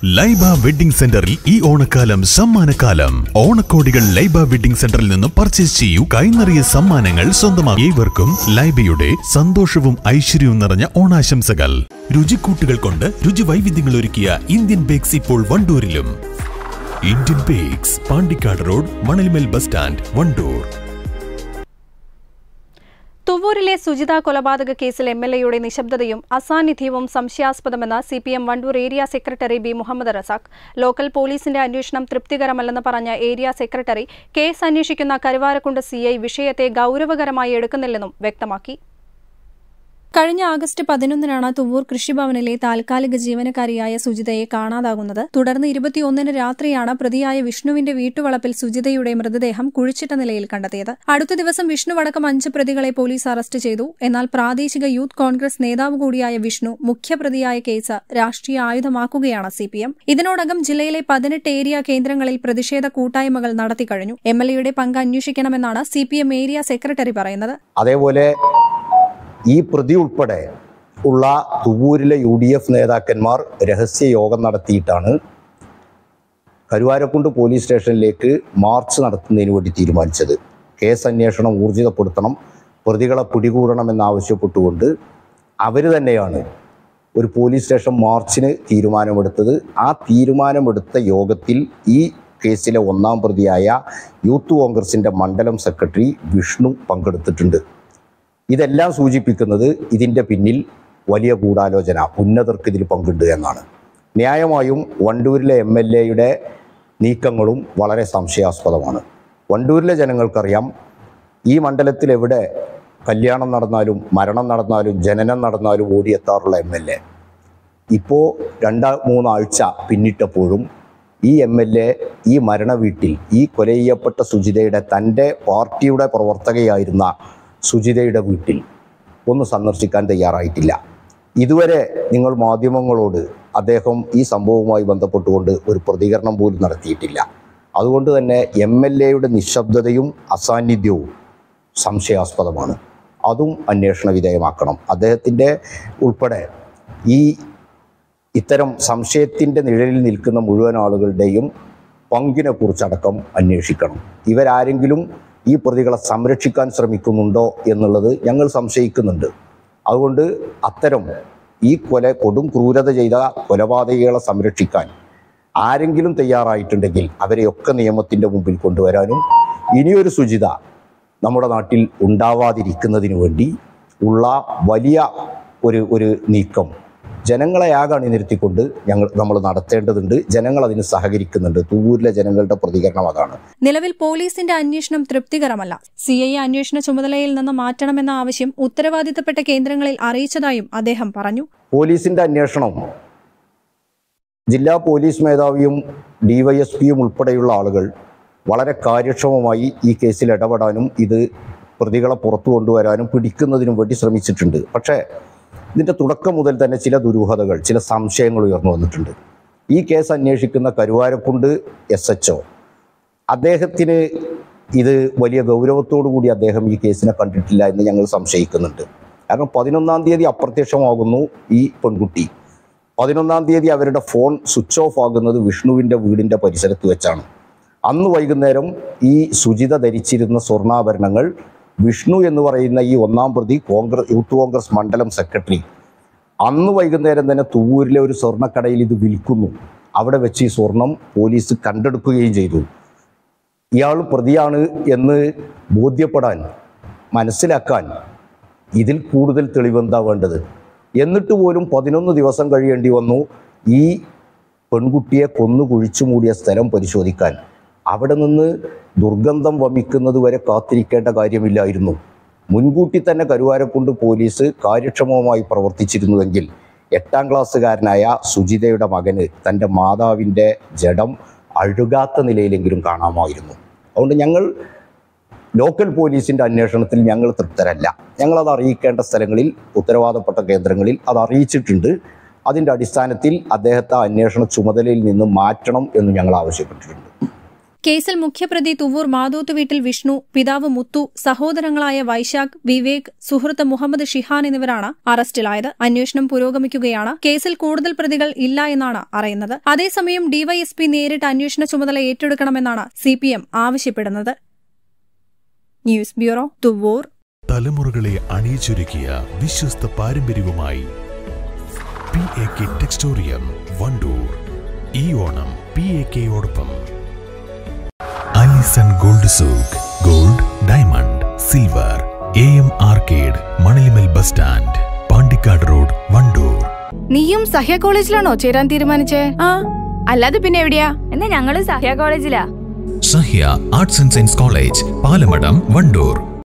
Laiba wedding സെന്ററിൽ ഈ ഓണക്കാലം സമ്മാനക്കാലം ഓണക്കോടികൾ ലൈബ വെഡിംഗ് സെന്ററിൽ നിന്ന് പർച്ചേസ് ചെയ്യൂ കൈനിറിയ സമ്മാനങ്ങൾ സ്വന്തമാക്കി ഏവർക്കും ലൈബയുടെ സന്തോഷവും ഐശ്വര്യവും നിറഞ്ഞ ഓണാശംസകൾ രുചിക്കൂട്ടുകൾ കൊണ്ട് രുചി വൈവിധ്യങ്ങൾ ഒരുക്കിയ ഇന്ത്യൻ ബേക്സ് ഇപ്പോൾ വണ്ടൂരിലും Indian Bakes Pandikkad road Manalmel bus stand Wandoor തുവൂരിലെ സുജിത കൊലപാതക കേസിൽ എം എൽ എയുടെ നിശബ്ദതയും അസാന്നിധ്യവും സംശയാസ്പദമെന്ന് C P M Wandoor area secretary B Muhammad Razak local പോലീസിന്റെ അന്വേഷണം തൃപ്തികരമല്ലെന്ന് പറഞ്ഞ ഏരിയ സെക്രട്ടറി കേസ് അന്വേഷിക്കുന്ന കരുവാരക്കുണ്ട് സിഐ വിഷയത്തെ ഗൌരവകരമായി എടുക്കുന്നില്ലെന്നും വ്യക്തമാക്കി കഴിഞ്ഞ ആഗസ്റ്റ് പതിനൊന്നിനാണ് തുവൂർ കൃഷിഭവനിലെ താൽക്കാലിക ജീവനക്കാരിയായ സുജിതയെ കാണാതാകുന്നത് തുടർന്ന് ഇരുപത്തിയൊന്നിന് രാത്രിയാണ് പ്രതിയായ വിഷ്ണുവിന്റെ വീട്ടുവളപ്പിൽ സുജിതയുടെ മൃതദേഹം കുഴിച്ചിട്ട നിലയിൽ കണ്ടെത്തിയത് അടുത്ത ദിവസം വിഷ്ണുവടക്കം അഞ്ച് പ്രതികളെ പോലീസ് അറസ്റ്റ് ചെയ്തു എന്നാൽ പ്രാദേശിക യൂത്ത് കോൺഗ്രസ് നേതാവ് കൂടിയായ വിഷ്ണു മുഖ്യപ്രതിയായ കേസ് രാഷ്ട്രീയ ആയുധമാക്കുകയാണ് സിപിഎം ഇതിനോടകം ജില്ലയിലെ പതിനെട്ട് ഏരിയ കേന്ദ്രങ്ങളിൽ പ്രതിഷേധ കൂട്ടായ്മകൾ നടത്തിക്കഴിഞ്ഞു എം എൽ എയുടെ പങ്ക് അന്വേഷിക്കണമെന്നാണ് സിപിഎം ഏരിയ സെക്രട്ടറി പറയുന്നത് അതേപോലെ ഈ പ്രതി ഉൾപ്പെടെ ഉള്ള തുവൂരിലെ യു ഡി എഫ് നേതാക്കന്മാർ രഹസ്യ യോഗം നടത്തിയിട്ടാണ് കരുവാരക്കുണ്ട് പോലീസ് സ്റ്റേഷനിലേക്ക് മാർച്ച് നടത്തുന്നതിന് വേണ്ടി തീരുമാനിച്ചത് കേസ് അന്വേഷണം ഊർജിതപ്പെടുത്തണം പ്രതികളെ പിടികൂടണമെന്നാവശ്യപ്പെട്ടുകൊണ്ട് അവർ തന്നെയാണ് ഒരു പോലീസ് സ്റ്റേഷൻ മാർച്ചിന് തീരുമാനമെടുത്തത് ആ തീരുമാനമെടുത്ത യോഗത്തിൽ ഈ കേസിലെ ഒന്നാം പ്രതിയായ യൂത്ത് കോൺഗ്രസിൻ്റെ മണ്ഡലം സെക്രട്ടറി വിഷ്ണു പങ്കെടുത്തിട്ടുണ്ട് ഇതെല്ലാം സൂചിപ്പിക്കുന്നത് ഇതിൻ്റെ പിന്നിൽ വലിയ ഗൂഢാലോചന ഉന്നതർക്ക് ഇതിൽ പങ്കുണ്ട് എന്നാണ് ന്യായമായും വണ്ടൂരിലെ എം എൽ എയുടെ നീക്കങ്ങളും വളരെ സംശയാസ്പദമാണ് വണ്ടൂരിലെ ജനങ്ങൾക്കറിയാം ഈ മണ്ഡലത്തിൽ എവിടെ കല്യാണം നടന്നാലും മരണം നടന്നാലും ജനനം നടന്നാലും ഓടിയെത്താറുള്ള എം എൽ എ ഇപ്പോൾ രണ്ട് മൂന്നാഴ്ച പിന്നിട്ടപ്പോഴും ഈ എം എൽ എ ഈ മരണ വീട്ടിൽ ഈ കൊല ചെയ്യപ്പെട്ട സുജിതയുടെ തൻ്റെ പാർട്ടിയുടെ പ്രവർത്തകയായിരുന്ന സുജിതയുടെ വീട്ടിൽ ഒന്ന് സന്ദർശിക്കാൻ തയ്യാറായിട്ടില്ല ഇതുവരെ നിങ്ങൾ മാധ്യമങ്ങളോട് അദ്ദേഹം ഈ സംഭവവുമായി ബന്ധപ്പെട്ടുകൊണ്ട് ഒരു പ്രതികരണം പോലും നടത്തിയിട്ടില്ല അതുകൊണ്ട് തന്നെ എം എൽ എയുടെ നിശബ്ദതയും അസാന്നിധ്യവും സംശയാസ്പദമാണ് അതും അന്വേഷണ വിധേയമാക്കണം അദ്ദേഹത്തിൻ്റെ ഉൾപ്പെടെ ഈ ഇത്തരം സംശയത്തിൻ്റെ നിഴലിൽ നിൽക്കുന്ന മുഴുവൻ ആളുകളുടെയും പങ്കിനെക്കുറിച്ചടക്കം അന്വേഷിക്കണം ഇവരാരെങ്കിലും ഈ പ്രതികളെ സംരക്ഷിക്കാൻ ശ്രമിക്കുന്നുണ്ടോ എന്നുള്ളത് ഞങ്ങൾ സംശയിക്കുന്നുണ്ട് അതുകൊണ്ട് അത്തരം ഈ കൊല കൊടും ക്രൂരത ചെയ്ത കൊലപാതകികളെ സംരക്ഷിക്കാൻ ആരെങ്കിലും തയ്യാറായിട്ടുണ്ടെങ്കിൽ അവരെയൊക്കെ നിയമത്തിൻ്റെ മുമ്പിൽ കൊണ്ടുവരാനും ഇനിയൊരു ശുചിത നമ്മുടെ നാട്ടിൽ ഉണ്ടാവാതിരിക്കുന്നതിന് വേണ്ടി ഉള്ള വലിയ ഒരു ഒരു നീക്കം ജനങ്ങളെ ആകെ അണിനിരത്തിക്കൊണ്ട് ഞങ്ങൾ നമ്മൾ നടത്തേണ്ടതുണ്ട് ജനങ്ങൾ അതിന് സഹകരിക്കുന്നുണ്ട് തൂവൂരിലെ ജനങ്ങളുടെ പ്രതികരണം അതാണ് നിലവിൽ പോലീസിന്റെ അന്വേഷണം തൃപ്തികരമല്ല സി ഐ അന്വേഷണ ചുമതലയിൽ നിന്ന് മാറ്റണമെന്ന ആവശ്യം ഉത്തരവാദിത്തപ്പെട്ട കേന്ദ്രങ്ങളിൽ അറിയിച്ചതായും അദ്ദേഹം പറഞ്ഞു പോലീസിൻ്റെ അന്വേഷണം ജില്ലാ പോലീസ് മേധാവിയും ഡിവൈഎസ്പിയും ഉൾപ്പെടെയുള്ള ആളുകൾ വളരെ കാര്യക്ഷമമായി ഈ കേസിൽ ഇടപെടാനും ഇത് പ്രതികളെ പുറത്തു കൊണ്ടുവരാനും പിടിക്കുന്നതിനും വേണ്ടി ശ്രമിച്ചിട്ടുണ്ട് പക്ഷേ ഇതിൻ്റെ തുടക്കം മുതൽ തന്നെ ചില ദുരൂഹതകൾ ചില സംശയങ്ങൾ ഉയർന്നു വന്നിട്ടുണ്ട് ഈ കേസ് അന്വേഷിക്കുന്ന കരുവാരക്കുണ്ട് എസ് എച്ച് അദ്ദേഹത്തിന് ഇത് വലിയ ഗൗരവത്തോടു കൂടി അദ്ദേഹം ഈ കേസിനെ കണ്ടിട്ടില്ല എന്ന് ഞങ്ങൾ സംശയിക്കുന്നുണ്ട് കാരണം പതിനൊന്നാം തീയതി അപ്രത്യക്ഷമാകുന്നു ഈ പെൺകുട്ടി പതിനൊന്നാം തീയതി അവരുടെ ഫോൺ സ്വിച്ച് ഓഫ് ആകുന്നത് വിഷ്ണുവിൻ്റെ വീടിൻ്റെ പരിസരത്ത് വെച്ചാണ് അന്ന് വൈകുന്നേരം ഈ സുജിത ധരിച്ചിരുന്ന സ്വർണ്ണാഭരണങ്ങൾ വിഷ്ണു എന്ന് പറയുന്ന ഈ ഒന്നാം പ്രതി കോൺഗ്രസ് യൂത്ത് കോൺഗ്രസ് മണ്ഡലം സെക്രട്ടറി അന്ന് വൈകുന്നേരം തന്നെ തുവൂരിലെ ഒരു സ്വർണ്ണക്കടയിൽ ഇത് വിൽക്കുന്നു അവിടെ വെച്ച് ഈ സ്വർണം പോലീസ് കണ്ടെടുക്കുകയും ചെയ്തു ഇയാൾ പ്രതിയാണ് എന്ന് ബോധ്യപ്പെടാൻ മനസ്സിലാക്കാൻ ഇതിൽ കൂടുതൽ തെളിവെന്താ വേണ്ടത് എന്നിട്ട് പോലും പതിനൊന്ന് ദിവസം കഴിയേണ്ടി വന്നു ഈ പെൺകുട്ടിയെ കൊന്നു കുഴിച്ചു മൂടിയ സ്ഥലം പരിശോധിക്കാൻ അവിടെ നിന്ന് ദുർഗന്ധം വമിക്കുന്നത് വരെ കാത്തിരിക്കേണ്ട കാര്യമില്ലായിരുന്നു മുൻകൂട്ടി തന്നെ കരുവാരക്കുണ്ട് പോലീസ് കാര്യക്ഷമമായി പ്രവർത്തിച്ചിരുന്നുവെങ്കിൽ എട്ടാം ക്ലാസ്സുകാരനായ സുജിതയുടെ മകന് തൻ്റെ മാതാവിൻ്റെ ജഡം അഴുകാത്ത നിലയിലെങ്കിലും കാണാമായിരുന്നു അതുകൊണ്ട് ഞങ്ങൾ ലോക്കൽ പോലീസിൻ്റെ അന്വേഷണത്തിൽ ഞങ്ങൾ തൃപ്തരല്ല ഞങ്ങളത് അറിയിക്കേണ്ട സ്ഥലങ്ങളിൽ ഉത്തരവാദപ്പെട്ട കേന്ദ്രങ്ങളിൽ അത് അറിയിച്ചിട്ടുണ്ട് അതിൻ്റെ അടിസ്ഥാനത്തിൽ അദ്ദേഹത്തെ അന്വേഷണ ചുമതലയിൽ നിന്ന് മാറ്റണം എന്ന് ഞങ്ങൾ ആവശ്യപ്പെട്ടിട്ടുണ്ട് കേസിൽ മുഖ്യപ്രതി തുവൂർ മാതോത്ത് വീട്ടിൽ വിഷ്ണു പിതാവ് മുത്തു സഹോദരങ്ങളായ വൈശാഖ് വിവേക് സുഹൃത്ത് മുഹമ്മദ് ഷിഹാൻ എന്നിവരാണ് അറസ്റ്റിലായത് അന്വേഷണം പുരോഗമിക്കുകയാണ് കേസിൽ കൂടുതൽ പ്രതികൾ ഇല്ല എന്നാണ് അറിയുന്നത് അതേസമയം ഡിവൈഎസ്പി നേരിട്ട് അന്വേഷണ ചുമതല ഏറ്റെടുക്കണമെന്നാണ് സിപിഎം ആവശ്യപ്പെടുന്നത് ന്യൂസ് ബ്യൂറോ തുവൂർ തലമുറകളെ അണിയിച്ചൊരുക്കിയ വിശ്വസ്ത പാരമ്പര്യവുമായി P A K Textorium Wandoor ഈ ഓണം പി എ കെയോടൊപ്പം Alison gold souk gold diamond silver A M arcade Manalimal bus stand Pandikkad road Wandoor നീയും സഹ്യ കോളേജിലാണോ ചേരാൻ തീരുമാനിച്ചേ ആ അല്ലാതെ പിന്നെ എവിടെയാ എന്നാ ഞങ്ങള് സഹ്യ കോളേജിലാ Sahya arts and science college Palamadam Wandoor